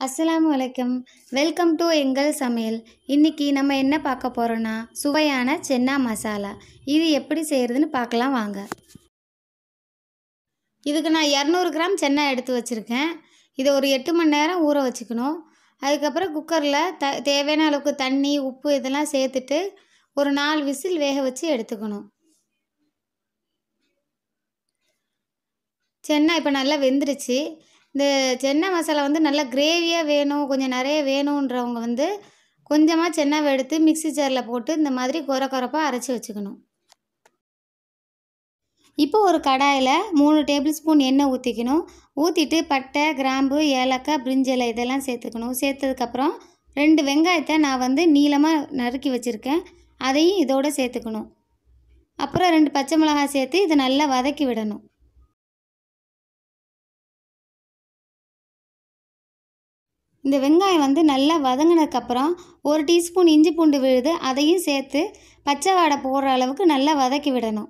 அஸ்ஸலாமு அலைக்கும் welcome to எங்கள் சமையல் இன்னைக்கு நம்ம என்ன பார்க்க போகிறோன்னா சுவையான சென்னா மசாலா இது எப்படி செய்கிறதுன்னு பார்க்கலாம் வாங்க இதுக்கு நான் இரநூறு கிராம் சென்னா எடுத்து வச்சுருக்கேன் இதை ஒரு எட்டு மணி நேரம் ஊற வச்சுக்கணும் அதுக்கப்புறம் குக்கரில் த தேவையான அளவுக்கு தண்ணி உப்பு இதெல்லாம் சேர்த்துட்டு ஒரு நாலு விசில் வேக வச்சு எடுத்துக்கணும் சென்னா இப்போ நல்லா வெந்துருச்சு இந்த சென்னா மசாலா வந்து நல்லா கிரேவியாக வேணும் கொஞ்சம் நிறைய வேணுன்றவங்க வந்து கொஞ்சமாக சென்னாவை எடுத்து மிக்ஸி ஜாரில் போட்டு இந்த மாதிரி குறை குறைப்பாக அரைச்சி வச்சுக்கணும் இப்போ ஒரு கடாயில் மூணு டேபிள் ஸ்பூன் எண்ணெய் ஊற்றிக்கணும் ஊற்றிட்டு பட்டை கிராம்பு ஏலக்காய் பிரிஞ்சலை இதெல்லாம் சேர்த்துக்கணும் சேர்த்ததுக்கப்புறம் ரெண்டு வெங்காயத்தை நான் வந்து நீளமாக நறுக்கி வச்சுருக்கேன் அதையும் இதோடு சேர்த்துக்கணும் அப்புறம் ரெண்டு பச்சை மிளகாய் சேர்த்து இதை நல்லா வதக்கி விடணும் இந்த வெங்காயம் வந்து நல்லா வதங்கினதுக்கப்புறம் ஒரு டீஸ்பூன் இஞ்சி பூண்டு விழுது அதையும் சேர்த்து பச்சை வாடை போடுற அளவுக்கு நல்லா வதக்கி விடணும்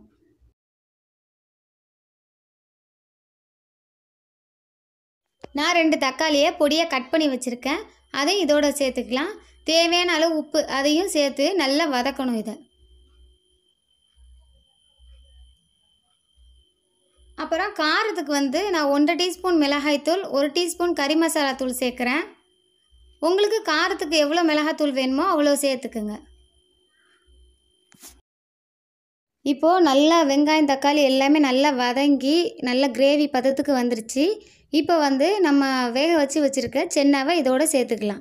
நான் ரெண்டு தக்காளியை பொடியாக கட் பண்ணி வச்சுருக்கேன் அதையும் இதோட சேர்த்துக்கலாம் தேவையான அளவு உப்பு அதையும் சேர்த்து நல்லா வதக்கணும் இதை அப்புறம் காரத்துக்கு வந்து நான் ஒன்றரை டீஸ்பூன் மிளகாய்த்தூள் ஒரு டீஸ்பூன் கறி மசாலா தூள் சேர்க்குறேன் உங்களுக்கு காரத்துக்கு எவ்வளோ மிளகாத்தூள் வேணுமோ அவ்வளோ சேர்த்துக்குங்க இப்போது நல்லா வெங்காயம் தக்காளி எல்லாமே நல்லா வதங்கி நல்ல கிரேவி பதத்துக்கு வந்துருச்சு இப்போ வந்து நம்ம வேக வச்சு வச்சுருக்க சென்னாவை இதோட சேர்த்துக்கலாம்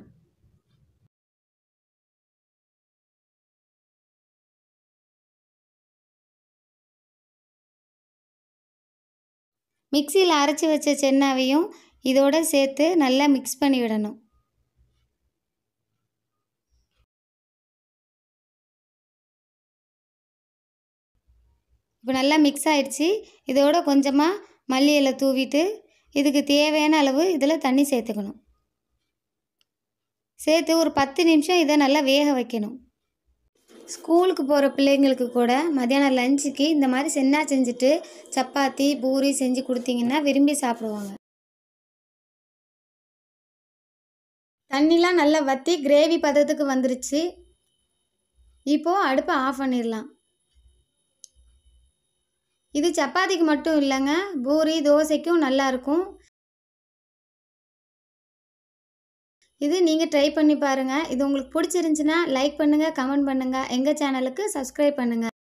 மிக்சியில் அரைச்சி வச்ச சென்னாவையும் இதோட சேர்த்து நல்லா மிக்ஸ் பண்ணி விடணும் இப்போ நல்லா மிக்ஸ் ஆயிடுச்சு இதோட கொஞ்சமாக மல்லி இலை தூவிட்டு இதுக்கு தேவையான அளவு இதில் தண்ணி சேர்த்துக்கணும் சேர்த்து ஒரு பத்து நிமிஷம் இதை நல்லா வேக வைக்கணும் ஸ்கூலுக்கு போகிற பிள்ளைங்களுக்கு கூட மத்தியானம் லஞ்சுக்கு இந்த மாதிரி சென்னா செஞ்சுட்டு சப்பாத்தி பூரி செஞ்சு கொடுத்தீங்கன்னா விரும்பி சாப்பிடுவாங்க தண்ணிலாம் நல்லா வற்றி கிரேவி பதத்துக்கு வந்துருச்சு இப்போது அடுப்பை ஆஃப் பண்ணிடலாம் இது சப்பாத்திக்கு மட்டும் இல்லைங்க பூரி தோசைக்கும் நல்லாயிருக்கும் இது நீங்கள் ட்ரை பண்ணி பாருங்கள் இது உங்களுக்கு பிடிச்சிருந்துச்சின்னா லைக் பண்ணுங்கள் கமெண்ட் பண்ணுங்கள் எங்கள் சேனலுக்கு சப்ஸ்கிரைப் பண்ணுங்கள்